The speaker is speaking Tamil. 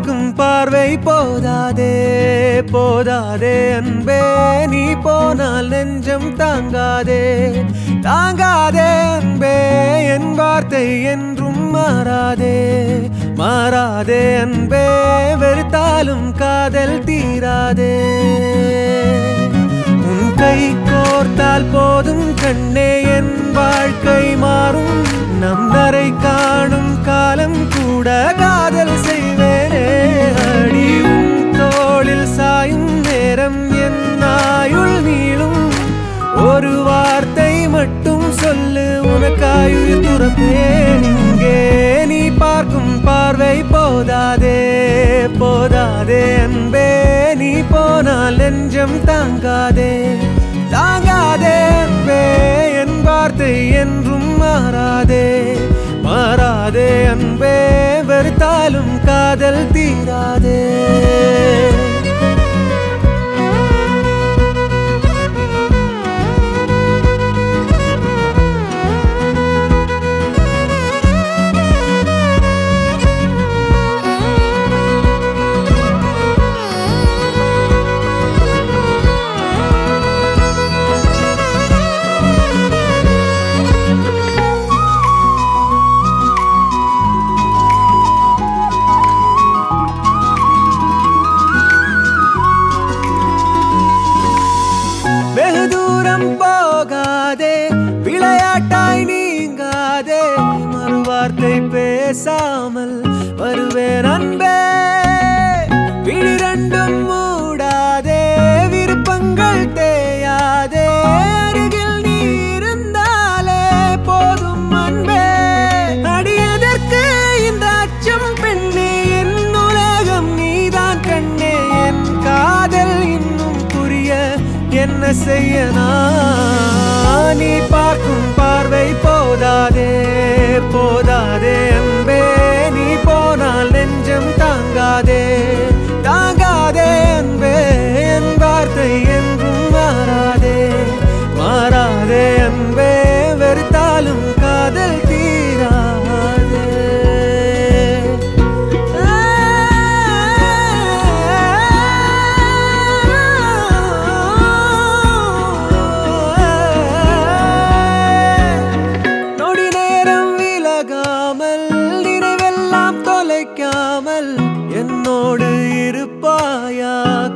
பார்க்கும் பார்வை போதாதே போதாதே அன்பே நீ போனால் நெஞ்சம் தாங்காதே தாங்காதே அன்பே என் வார்த்தை என்றும் மாறாதே மாறாதே அன்பே வெறுத்தாலும் காதல் தீராதே உன் கை கோர்த்தால் போதும் கண்ணே என் வாழ்க்கை மாறும் நம் நரை காணும் காலம் கூட காதல் செய்வேனே அடி உன் தோளில் சாயும் நேரம் என் ஆயுள் நீளும் ஒரு வார்த்தை மட்டும் சொல்லு உனக்காயுயிர் துறப்பேன் இங்கே நீ பார்க்கும் பார்வை போதாதே போதாதே அன்பே நீ போனால் நெஞ்சம் தாங்காதே தாங்காதே அன்பே என் வார்த்தை என்றும் மாறாதே மாறாதே அன்பே வெறுத்தாலும் காதல் தீராதே வெகு தூரம் போகாதே விளையாட்டாய் நீங்காதே மறுவார்த்தை பேசாமல் வருவேன் அன்பே விழிரண்டும் மூடாதே விருப்பங்கள் தேயாதே அருகில் நீ இருந்தாலே போதும் அன்பே அடியதற்கு இந்த அச்சம் பெண்ணே என் உலகம் நீதான் கண்ணே என் காதல் இன்னும் புரிய என்ன செய்ய நான் நீ பார்க்கும் பார்வை போதாதே போதாதே அன்பே நீ போனால் நெஞ்சம் தாங்காதே தாங்காதே அன்பே என் வார்த்தை என்றும் மாறாதே மாறாதே அன்பே வெறுத்தாலும் காதல் தீராதே நொடி நேரம் விலகாமல் நினைவெல்லாம் தொலைக்காமல் என்னோடு இருப்பாயா